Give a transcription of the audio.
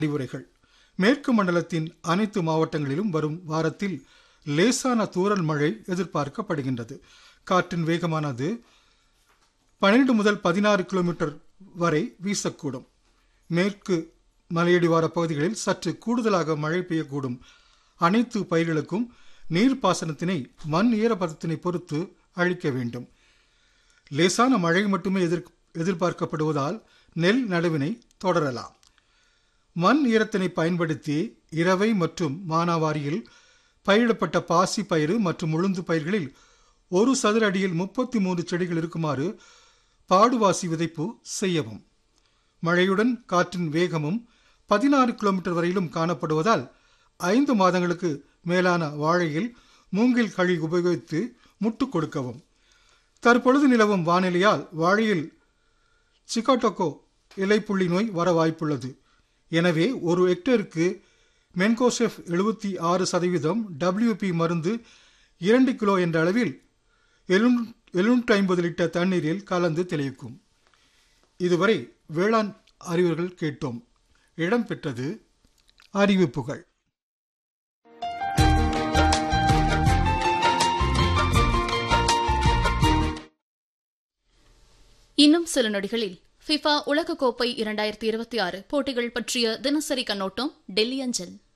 அறிவுரைகள் மேற்கு மண்டலத்தின் அனைத்து மாவட்டங்களிலும் வரும் வாரத்தில் லேசான தூறல் மழை எதிர்பார்க்கப்படுகின்றது காற்றின் வேகமானது பன்னிரண்டு முதல் பதினாறு கிலோமீட்டர் வரை வீசக்கூடும் மேற்கு மலையடிவார பகுதிகளில் சற்று கூடுதலாக மழை பெய்யக்கூடும் அனைத்து பயிர்களுக்கும் நீர்ப்பாசனத்தினை மண் ஈரப்பதத்தினை பொறுத்து அளிக்க வேண்டும் லேசான மழை மட்டுமே எதிர் எதிர்பார்க்கப்படுவதால் நெல் நடவினை தொடரலாம் மண் ஈரத்தினை பயன்படுத்தி இரவை மற்றும் மானாவாரியில் பயிரிடப்பட்ட பாசி பயிறு மற்றும் உளுந்து பயிர்களில் ஒரு சதுர அடியில் முப்பத்தி மூன்று செடிகள் இருக்குமாறு பாடுவாசி விதைப்பு செய்யவும் மழையுடன் காற்றின் வேகமும் பதினாறு கிலோமீட்டர் வரையிலும் காணப்படுவதால் ஐந்து மாதங்களுக்கு மேலான வாழையில் மூங்கில் கழி உபயோகித்து முட்டு கொடுக்கவும் தற்பொழுது நிலவும் வானிலையால் வாழையில் சிகாட்டோகோ இலைப்புள்ளி நோய் வர வாய்ப்புள்ளது எனவே ஒரு ஹெக்டேருக்கு மென்கோசெஃப் எழுபத்தி ஆறு சதவீதம் டபிள்யூபி மருந்து இரண்டு கிலோ என்ற அளவில் எழுநூற்றி ஐம்பது லிட்டர் தண்ணீரில் கலந்து தெளிக்கும் இதுவரை வேளாண் அறிவுகள் கேட்டோம் இடம்பெற்றது அறிவிப்புகள் இன்னும் சில நொடிகளில் ஃபிஃபா உலகக்கோப்பை இரண்டாயிரத்தி இருபத்தி ஆறு போட்டிகள் பற்றிய தினசரி கண்ணோட்டம் டெல்லி அஞ்சல்